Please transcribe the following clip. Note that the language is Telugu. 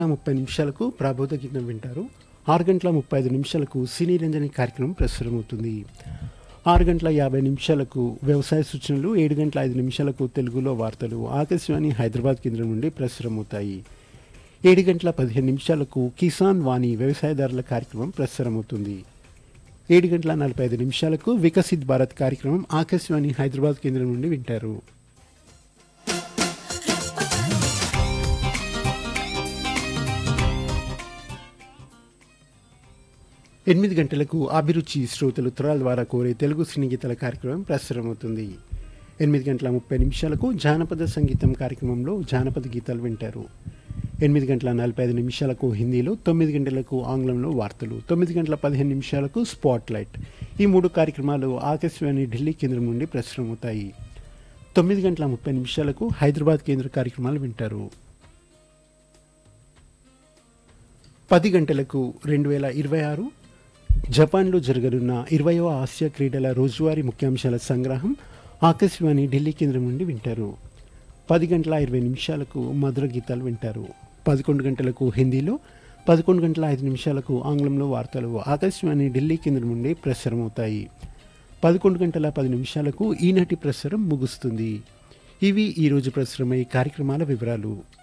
ముప్పై నిమిషాలకు ప్రబోధ గీతం వింటారు ఆరు గంటల ముప్పై ఐదు నిమిషాలకు సినీ రంజని కార్యక్రమం ప్రసారమవుతుంది ఆరు గంటల యాభై నిమిషాలకు వ్యవసాయ సూచనలు ఏడు గంటల ఐదు నిమిషాలకు తెలుగులో వార్తలు ఆకాశవాణి హైదరాబాద్ కేంద్రం నుండి ప్రసారమవుతాయి ఏడు గంటల పదిహేను నిమిషాలకు కిసాన్ వాణి వ్యవసాయదారుల కార్యక్రమం ప్రసారమవుతుంది ఏడు గంటల నలభై ఐదు నిమిషాలకు వికసిత్ భారత్ కార్యక్రమం ఆకాశవాణి హైదరాబాద్ కేంద్రం నుండి వింటారు ఎనిమిది గంటలకు అభిరుచి శ్రోతలు త్వరాల ద్వారా కోరే తెలుగు సినీ గీతాల కార్యక్రమం ప్రసారమవుతుంది ఎనిమిది గంటల ముప్పై నిమిషాలకు జానపద సంగీతం కార్యక్రమంలో జానపద గీతాలు వింటారు ఎనిమిది గంటల నలభై ఐదు నిమిషాలకు హిందీలో తొమ్మిది గంటలకు ఆంగ్లంలో వార్తలు తొమ్మిది గంటల పదిహేను నిమిషాలకు స్పాట్ లైట్ ఈ మూడు కార్యక్రమాలు ఆకాశవాణి ఢిల్లీ కేంద్రం నుండి ప్రసారమవుతాయి తొమ్మిది గంటల ముప్పై నిమిషాలకు హైదరాబాద్ కేంద్ర కార్యక్రమాలు వింటారు పది గంటలకు రెండు వేల ఇరవై ఆరు జపాన్లో జరగనున్న ఇరవయవ ఆసియా క్రీడల రోజువారీ ముఖ్యాంశాల సంగ్రహం ఆకాశవాణి ఢిల్లీ కేంద్రం నుండి వింటారు పది గంటల ఇరవై నిమిషాలకు మధుర గీతాలు వింటారు పదకొండు గంటలకు హిందీలో పదకొండు గంటల ఐదు నిమిషాలకు ఆంగ్లంలో వార్తలు ఆకాశవాణి ఢిల్లీ కేంద్రం నుండి ప్రసారమవుతాయి పదకొండు గంటల పది నిమిషాలకు ఈనాటి ప్రసారం ముగుస్తుంది ఇవి ఈరోజు ప్రసారమయ్యే కార్యక్రమాల వివరాలు